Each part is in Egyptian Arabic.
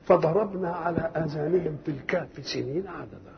فضربنا على آذانهم في الكهف سنين عددا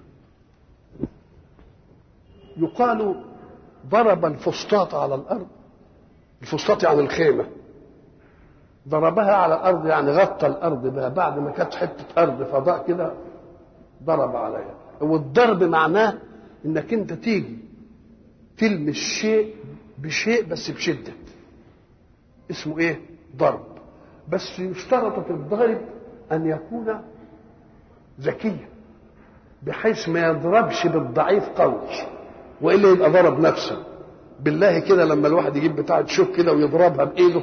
يقال ضرب الفسطاط على الأرض الفسطاط يعني الخيمة ضربها على الأرض يعني غطى الأرض بها بعد ما كانت حتة أرض فضاء كده ضرب عليها والضرب معناه انك انت تيجي تلمس شيء بشيء بس بشده اسمه ايه ضرب بس يشترط في الضرب ان يكون ذكيا بحيث ما يضربش بالضعيف قوي والا يبقى ضرب نفسه بالله كده لما الواحد يجيب بتاعه شوك كده ويضربها بايده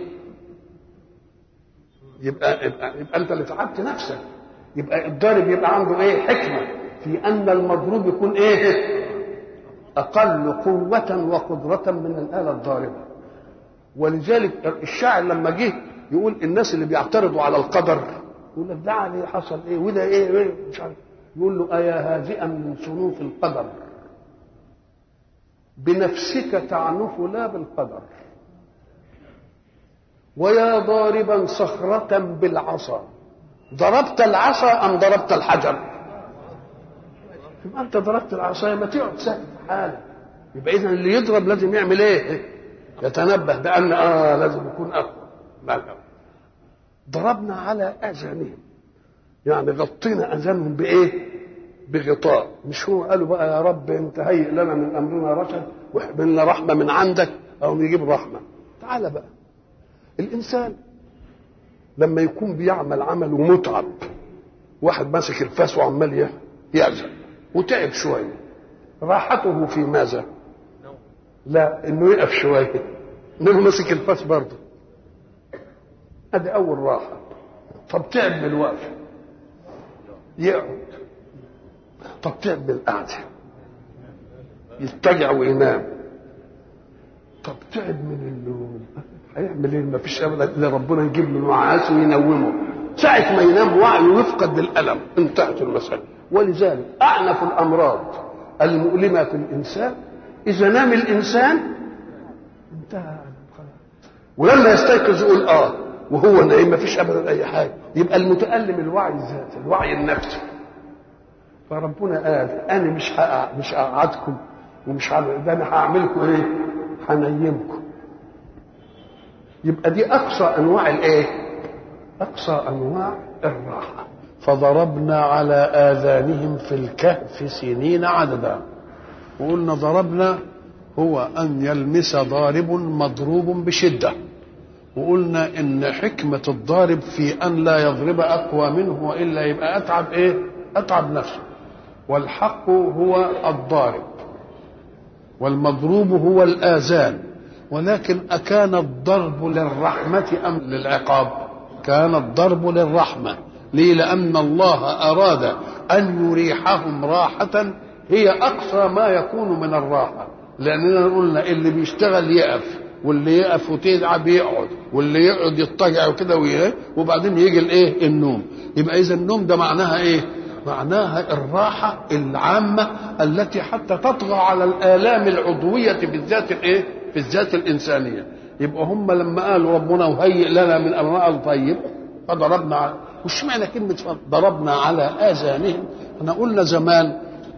يبقى يبقى, يبقى انت اللي تعبت نفسك يبقى الضارب يبقى عنده ايه حكمه في ان المضروب يكون ايه اقل قوه وقدره من الاله الضاربه ولذلك الشاعر لما جه يقول الناس اللي بيعترضوا على القدر يقول لك ده عليه حصل ايه وده ايه, إيه مش عارف يقول له ايا هادئا من صنوف القدر بنفسك تعنف لا بالقدر ويا ضاربا صخرة بالعصا ضربت العصا أم ضربت الحجر يبقى أنت ضربت العصا ما تقعد ساكت حالك يبقى إذا اللي يضرب لازم يعمل إيه؟ يتنبه بأن آه لازم يكون أقوى ضربنا على أذانهم يعني غطينا أذانهم بإيه؟ بغطاء مش هو قالوا بقى يا رب انت هيئ لنا من امرنا رشد واحملنا رحمه من عندك او نجيب رحمه تعال بقى الانسان لما يكون بيعمل عمل ومتعب واحد ماسك الفاس وعمال يعزل وتعب شويه راحته في ماذا؟ لا انه يقف شويه انه ماسك الفاس برضه ادي اول راحه طب تعب من الوقفه يقعد طب تعب من القعده يتجع وينام طب تعب من النوم هيعمل ايه ما فيش ابدا الا ربنا يجيب له نعاس وينومه ساعة ما ينام وعيه يفقد بالألم انتهت المسألة ولذلك أعنف الأمراض المؤلمة في الإنسان إذا نام الإنسان انتهى ولما يستيقظ يقول آه وهو نايم ما فيش أبدا أي حاجة يبقى المتألم الوعي الذاتي الوعي النفسي فربنا قال أنا مش هقع مش هقعدكم ومش هعمل ده أنا هعملكم إيه؟ هنيمكم يبقى دي اقصى انواع الايه اقصى انواع الراحه فضربنا على اذانهم في الكهف سنين عددا وقلنا ضربنا هو ان يلمس ضارب مضروب بشده وقلنا ان حكمه الضارب في ان لا يضرب اقوى منه والا يبقى اتعب ايه اتعب نفسه والحق هو الضارب والمضروب هو الاذان ولكن أكان الضرب للرحمة أم للعقاب كان الضرب للرحمة ليه لأن الله أراد أن يريحهم راحة هي أقصى ما يكون من الراحة لأننا قلنا اللي بيشتغل يقف واللي يقف وتتعب يقعد واللي يقعد يضطجع وكده وبعدين يجي الايه النوم يبقى اذا النوم ده معناها ايه معناها الراحة العامة التي حتى تطغى على الآلام العضوية بالذات الايه في الذات الإنسانية يبقى هم لما قالوا ربنا وهيئ لنا من أمرنا طيب فضربنا على وش معنى كلمة ضربنا على آذانهم احنا قلنا زمان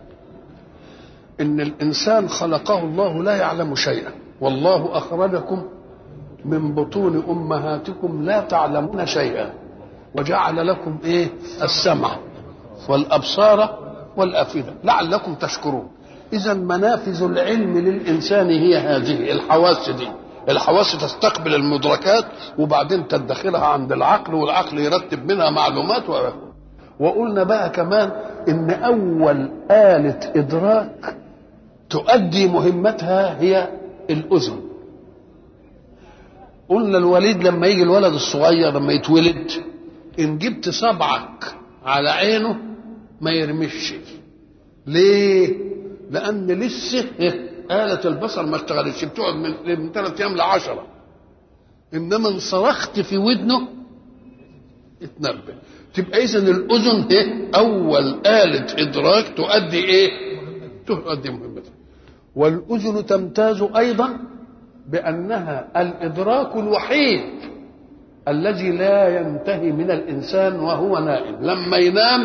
إن الإنسان خلقه الله لا يعلم شيئا والله أخرجكم من بطون أمهاتكم لا تعلمون شيئا وجعل لكم إيه السمع والأبصار والأفئدة لعلكم تشكرون إذا منافذ العلم للإنسان هي هذه الحواس دي الحواس تستقبل المدركات وبعدين تدخلها عند العقل والعقل يرتب منها معلومات و... وقلنا بقى كمان إن أول آلة إدراك تؤدي مهمتها هي الأذن قلنا الوليد لما يجي الولد الصغير لما يتولد إن جبت صبعك على عينه ما يرمش ليه؟ لان لسه آلة البصر ما اشتغلتش بتقعد من من ثلاث ايام لعشرة انما ان صرخت في ودنه اتنبه تبقى اذا الاذن هي اول آلة ادراك تؤدي ايه؟ تؤدي مهمتها والاذن تمتاز ايضا بانها الادراك الوحيد الذي لا ينتهي من الانسان وهو نائم لما ينام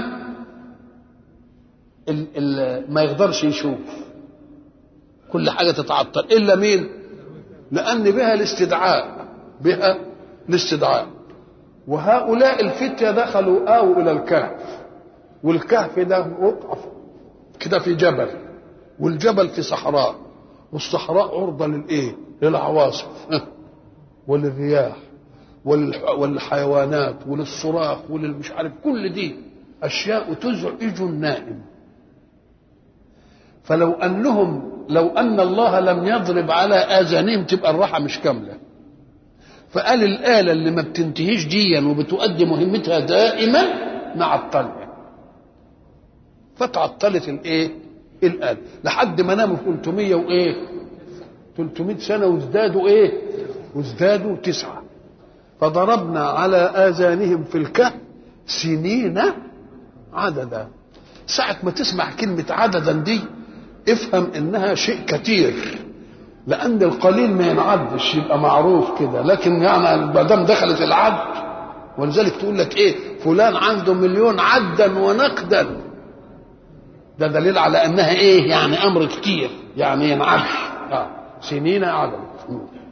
ال ال ما يقدرش يشوف كل حاجه تتعطل الا مين لان بها الاستدعاء بها الاستدعاء وهؤلاء الفتية دخلوا آووا إلى الكهف والكهف ده وقف كده في جبل والجبل في صحراء والصحراء عرضة للإيه؟ للعواصف وللرياح والحيوانات وللصراخ وللمش عارف كل دي أشياء تزعج النائم فلو أنهم لو أن الله لم يضرب على آذانهم تبقى الراحة مش كاملة فقال الآلة اللي ما بتنتهيش ديا وبتؤدي مهمتها دائما نعطلها فتعطلت الايه؟ الآلة لحد ما ناموا 300 وايه؟ 300 سنة وازدادوا ايه؟ وازدادوا تسعة فضربنا على آذانهم في الكهف سنين عددا ساعة ما تسمع كلمة عددا دي افهم انها شيء كثير لان القليل ما ينعدش يبقى معروف كده لكن يعني ما دام دخلت العد ولذلك تقول لك ايه فلان عنده مليون عدا ونقدا ده دليل على انها ايه يعني امر كتير يعني ينعد آه. سنين عدد